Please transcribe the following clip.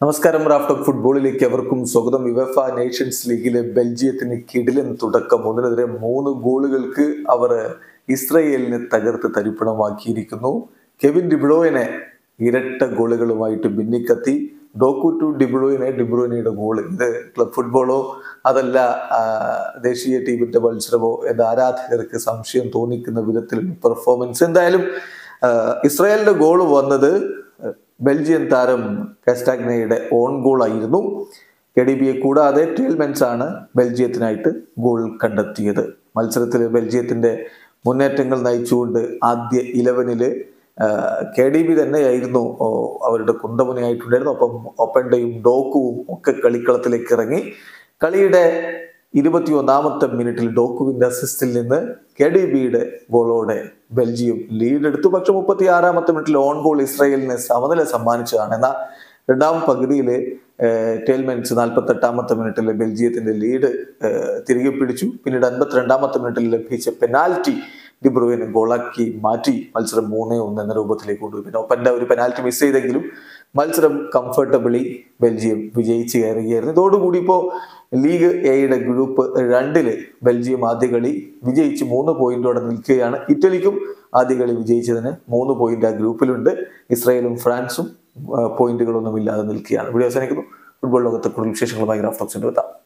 നമസ്കാരം റാഫ്റ്റോക്ക് ഫുട്ബോളിലേക്ക് അവർക്കും സ്വാഗതം യുവഫ നേഷൻസ് ലീഗിലെ ബെൽജിയത്തിന് കിടിലൻ തുടക്കം ഒന്നിനെതിരെ മൂന്ന് ഗോളുകൾക്ക് അവർ ഇസ്രയേലിനെ തകർത്ത് തരിപ്പണമാക്കിയിരിക്കുന്നു കെവിൻ ഡിബ്രോയിനെ ഇരട്ട ഗോളുകളുമായിട്ട് ഭിന്നിക്കത്തി ഡോക്കു ടു ഡിബ്രോയിനെ ഡിബ്രോയിനയുടെ ഗോൾ ഇത് ക്ലബ് ഫുട്ബോളോ അതല്ല ആ, ദേശീയ ടീമിന്റെ മത്സരമോ എന്ന് ആരാധകർക്ക് സംശയം തോന്നിക്കുന്ന വിധത്തിലുള്ള പെർഫോമൻസ് എന്തായാലും ആ, ഇസ്രായേലിന്റെ ഗോൾ വന്നത് ബെൽജിയൻ താരം കാസ്റ്റാഗ്നയുടെ ഓൺ ഗോൾ ആയിരുന്നു കെ ഡി ബിയെ കൂടാതെ ട്വൽമെൻസ് ആണ് ബെൽജിയത്തിനായിട്ട് ഗോൾ കണ്ടെത്തിയത് മത്സരത്തിൽ ബെൽജിയത്തിന്റെ മുന്നേറ്റങ്ങൾ നയിച്ചുകൊണ്ട് ആദ്യ ഇലവനില് കെ ഡി ബി തന്നെയായിരുന്നു ഓ, അവരുടെ കുന്തമുനയായിട്ടുണ്ടായിരുന്നു ഒപ്പം ഒപ്പൻഡയും ഡോക്കുവും ഒക്കെ കളിക്കളത്തിലേക്ക് ഇറങ്ങി കളിയുടെ ഇരുപത്തി ഒന്നാമത്തെ മിനിറ്റിൽ ഡോക്കുവിന്റെ അസിസ്റ്റിൽ നിന്ന് കെ ഡി ബിയുടെ ഗോളോടെ ബെൽജിയം ലീഡ് എടുത്തു പക്ഷെ മുപ്പത്തി ആറാമത്തെ മിനിറ്റിൽ ഓൺ ഗോൾ ഇസ്രായേലിന് സമനില സമ്മാനിച്ചതാണ് എന്നാൽ രണ്ടാം പകുതിയിൽ ടേൽമെൻസ് നാൽപ്പത്തി എട്ടാമത്തെ മിനിറ്റിൽ ബെൽജിയത്തിന്റെ ലീഡ് തിരികെ പിടിച്ചു പിന്നീട് അൻപത്തിരണ്ടാമത്തെ മിനിറ്റിൽ ലഭിച്ച പെനാൽറ്റി ഡിബ്രുവിനെ ഗോളാക്കി മാറ്റി മത്സരം മൂന്നേ ഒന്ന് എന്ന രൂപത്തിലേക്ക് കൊണ്ടുപോയി പിന്നെ ഒപ്പന്റെ ഒരു പെനാൽറ്റി മിസ് ചെയ്തെങ്കിലും മത്സരം കംഫർട്ടബിളി ബെൽജിയം വിജയിച്ച് കയറുകയായിരുന്നു ഇതോടുകൂടി ഇപ്പോൾ ലീഗ് എയുടെ ഗ്രൂപ്പ് രണ്ടില് ബെൽജിയം ആദ്യ കളി വിജയിച്ച് മൂന്ന് പോയിന്റോടെ നിൽക്കുകയാണ് ഇറ്റലിക്കും ആദ്യ കളി വിജയിച്ചതിന് മൂന്ന് പോയിന്റ് ആ ഗ്രൂപ്പിലുണ്ട് ഇസ്രായേലും ഫ്രാൻസും ആ, പോയിന്റുകളൊന്നും ഇല്ലാതെ നിൽക്കുകയാണ് വീഡിയോ അവസാനിക്കുന്നു ഫുട്ബോൾ ലോകത്തെ കൂടുതൽ വിശേഷങ്ങളുമായി ഗ്രാഫ്റ്റോക്സിന്റെ എത്താം